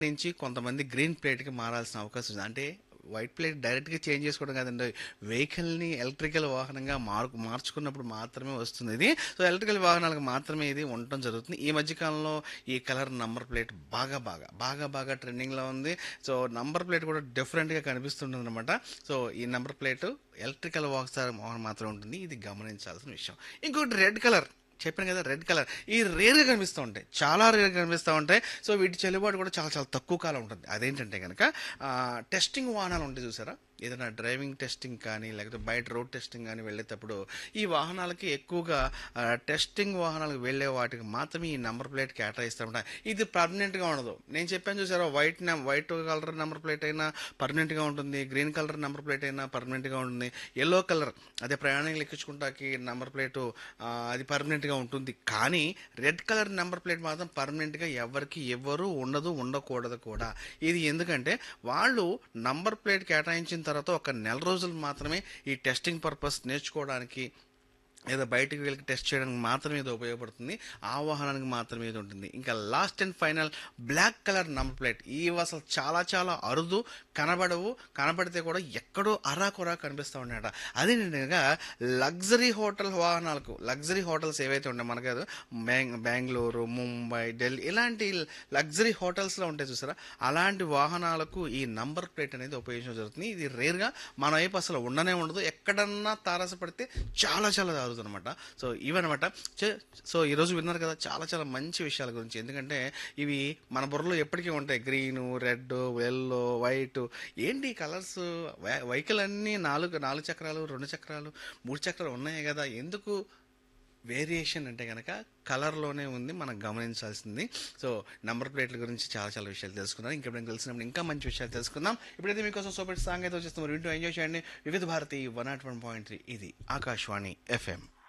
నుంచి కొంతమంది గ్రీన్ ప్లేట్కి మారాల్సిన అవకాశం ఉంది అంటే వైట్ ప్లేట్ డైరెక్ట్గా చేంజ్ చేసుకోవడం కాదండి వెహికల్ని ఎలక్ట్రికల్ వాహనంగా మారు మార్చుకున్నప్పుడు మాత్రమే వస్తుంది ఇది సో ఎలక్ట్రికల్ వాహనాలకు మాత్రమే ఇది ఉండటం జరుగుతుంది ఈ మధ్యకాలంలో ఈ కలర్ నంబర్ ప్లేట్ బాగా బాగా బాగా బాగా ట్రెండింగ్లో ఉంది సో నంబర్ ప్లేట్ కూడా డిఫరెంట్గా కనిపిస్తుంటుంది అనమాట సో ఈ నంబర్ ప్లేట్ ఎలక్ట్రికల్ వాహనం మాత్రం ఉంటుంది ఇది గమనించాల్సిన విషయం ఇంకోటి రెడ్ కలర్ చెప్పాను కదా రెడ్ కలర్ ఈ రేర్గా కనిపిస్తూ ఉంటాయి చాలా రేర్గా కనిపిస్తూ ఉంటాయి సో వీటి చెల్లుబాటు కూడా చాలా చాలా తక్కువ కాలం ఉంటుంది అదేంటంటే కనుక టెస్టింగ్ వాహనాలు ఉంటాయి చూసారా ఏదైనా డ్రైవింగ్ టెస్టింగ్ కానీ లేకపోతే బయట రోడ్ టెస్టింగ్ కానీ వెళ్ళేటప్పుడు ఈ వాహనాలకి ఎక్కువగా ఆ, టెస్టింగ్ వాహనాలకు వెళ్ళే వాటికి మాత్రమే ఈ నెంబర్ ప్లేట్ కేటాయిస్తూ ఉంటాయి ఇది పర్మనెంట్గా ఉండదు నేను చెప్పాను చూసారా వైట్ నెం- వైట్ కలర్ నెంబర్ ప్లేట్ అయినా పర్మనెంట్గా ఉంటుంది గ్రీన్ కలర్ నెంబర్ ప్లేట్ అయినా పర్మనెంట్గా ఉంటుంది ఎల్లో కలర్ అదే ప్రయాణికులు ఎక్కించుకుంటాకి నెంబర్ ప్లేట్ అది పర్మనెంట్గా ఉంటుంది కానీ రెడ్ కలర్ నెంబర్ ప్లేట్ మాత్రం పర్మనెంట్గా ఎవరికి ఎవరు ఉండదు ఉండకూడదు కూడా ఇది ఎందుకంటే వాళ్ళు నంబర్ ప్లేట్ కేటాయించిన తర్వాత ఒక నెల రోజులు మాత్రమే ఈ టెస్టింగ్ పర్పస్ నేర్చుకోవడానికి ఏదో బయటికి వెళ్ళి టెస్ట్ చేయడానికి మాత్రమే ఇది ఉపయోగపడుతుంది ఆ వాహనానికి మాత్రమే ఇది ఉంటుంది ఇంకా last and final black colour number plate ఇవి అసలు చాలా చాలా అరుదు కనబడవు కనబడితే కూడా ఎక్కడో అరాకొరా కనిపిస్తూ ఉన్నాయట అదే నిజంగా లగ్జరీ హోటల్ వాహనాలకు లగ్జరీ హోటల్స్ ఏవైతే ఉంటాయి మనకు కాదు బెంగ్ బెంగళూరు ముంబై ఢిల్లీ ఇలాంటి లగ్జరీ హోటల్స్లో ఉంటాయి చూసారా అలాంటి వాహనాలకు ఈ నంబర్ ప్లేట్ అనేది ఉపయోగించడం జరుగుతుంది ఇది రేర్గా మన వైపు అసలు ఉండనే ఉండదు ఎక్కడన్నా తారసపడితే చాలా చాలా జరుగుతుంది అనమాట సో ఇవన్నమాట చే- సో ఈరోజు విన్నారు కదా చాలా చాలా మంచి విషయాల గురించి ఎందుకంటే ఇవి మన బుర్రలో ఎప్పటికీ ఉంటాయి గ్రీను రెడ్ ఎల్లో వైట్ ఏంటి కలర్స్ వెహికల్ అన్నీ నాలుగు నాలుగు చక్రాలు రెండు చక్రాలు మూడు చక్రాలు ఉన్నాయి కదా ఎందుకు వేరియేషన్ అంటే కనుక కలర్లోనే ఉంది మనం గమనించాల్సింది సో నంబర్ ప్లేట్ల గురించి చాలా చాలా విషయాలు తెలుసుకున్నాం ఇంకెప్పుడైనా తెలిసినప్పుడు ఇంకా మంచి విషయాలు తెలుసుకుందాం ఇప్పుడైతే మీకోసం సూపర్ సాంగ్ అయితే వచ్చేస్తాం వింటూ ఎంజాయ్ చేయండి వివిధ Bharati one nought one point three ఇది ఆకాశవాణి ఎఫ్ఎం